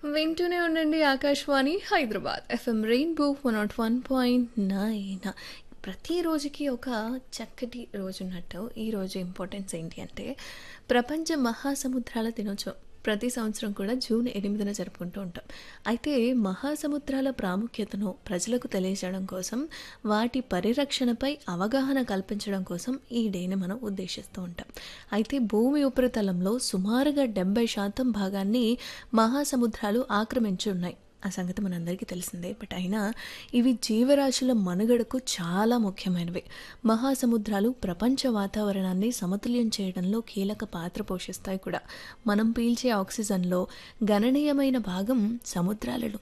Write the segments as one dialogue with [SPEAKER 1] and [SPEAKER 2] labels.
[SPEAKER 1] వింటూనే ఉండండి Akashvani Hyderabad FM rainbow one nought one point nine ప్రతి రోజుకి ఒక చక్కటి రోజు ఉన్నట్టు ఈ రోజు ఇంపార్టెన్స్ ఏంటి అంటే ప్రపంచ మహాసముద్రాల దినోత్సవం ప్రతి సంవత్సరం కూడా జూన్ ఎనిమిదిన జరుపుకుంటూ ఉంటాం అయితే మహాసముద్రాల ప్రాముఖ్యతను ప్రజలకు తెలియజేయడం కోసం వాటి పరిరక్షణపై అవగాహన కల్పించడం కోసం ఈ డేని మనం ఉద్దేశిస్తూ ఉంటాం అయితే భూమి ఉపరితలంలో సుమారుగా డెబ్బై శాతం భాగాన్ని మహాసముద్రాలు ఆక్రమించి ఉన్నాయి ఆ సంగతి మనందరికీ తెలిసిందే బట్ అయినా ఇవి జీవరాశుల మనుగడకు చాలా ముఖ్యమైనవి మహాసముద్రాలు ప్రపంచ వాతావరణాన్ని సమతుల్యం చేయడంలో కీలక పాత్ర పోషిస్తాయి కూడా మనం పీల్చే ఆక్సిజన్లో గణనీయమైన భాగం సముద్రాలలో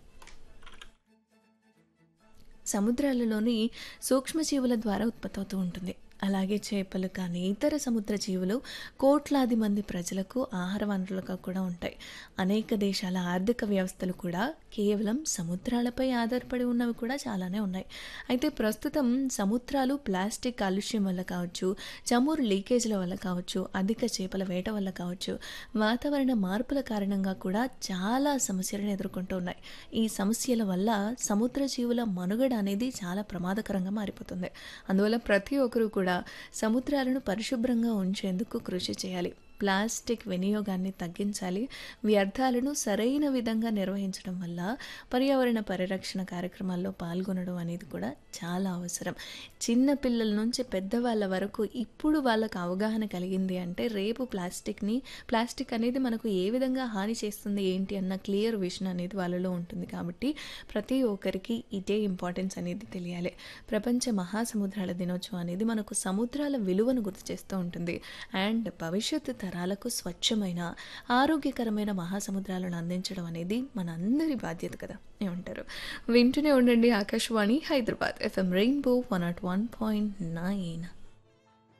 [SPEAKER 1] సముద్రాలలోని సూక్ష్మజీవుల ద్వారా ఉత్పత్తి అవుతూ ఉంటుంది అలాగే చేపలు కానీ ఇతర సముద్ర జీవులు కోట్లాది మంది ప్రజలకు ఆహార వనరులుగా కూడా ఉంటాయి అనేక దేశాల ఆర్థిక వ్యవస్థలు కూడా కేవలం సముద్రాలపై ఆధారపడి ఉన్నవి కూడా చాలానే ఉన్నాయి అయితే ప్రస్తుతం సముద్రాలు ప్లాస్టిక్ కాలుష్యం వల్ల కావచ్చు చమురు లీకేజ్ల వల్ల కావచ్చు అధిక చేపల వేట వల్ల కావచ్చు వాతావరణ మార్పుల కారణంగా కూడా చాలా సమస్యలను ఎదుర్కొంటూ ఉన్నాయి ఈ సమస్యల వల్ల సముద్ర జీవుల మనుగడ అనేది చాలా ప్రమాదకరంగా మారిపోతుంది అందువల్ల ప్రతి ఒక్కరూ కూడా సముద్రాలను పరిశుభ్రంగా ఉంచేందుకు కృషి చేయాలి ప్లాస్టిక్ వినియోగాన్ని తగ్గించాలి వ్యర్థాలను సరైన విధంగా నిర్వహించడం వల్ల పర్యావరణ పరిరక్షణ కార్యక్రమాల్లో పాల్గొనడం అనేది కూడా చాలా అవసరం చిన్న పిల్లల నుంచి పెద్దవాళ్ళ వరకు ఇప్పుడు వాళ్ళకు అవగాహన కలిగింది అంటే రేపు ప్లాస్టిక్ని ప్లాస్టిక్ అనేది మనకు ఏ విధంగా హాని చేస్తుంది ఏంటి అన్న క్లియర్ విషన్ అనేది వాళ్ళలో ఉంటుంది కాబట్టి ప్రతి ఒక్కరికి ఇదే ఇంపార్టెన్స్ అనేది తెలియాలి ప్రపంచ మహాసముద్రాల దినోత్సవం అనేది మనకు సముద్రాల విలువను గుర్తు చేస్తూ ఉంటుంది అండ్ భవిష్యత్తు తరాలకు స్వచ్ఛమైన ఆరోగ్యకరమైన మహాసముద్రాలను అందించడం అనేది మనందరి బాధ్యత కదా ఏమంటారు వింటూనే ఉండండి Akashvani Hyderabad FM rainbow one nought one point nine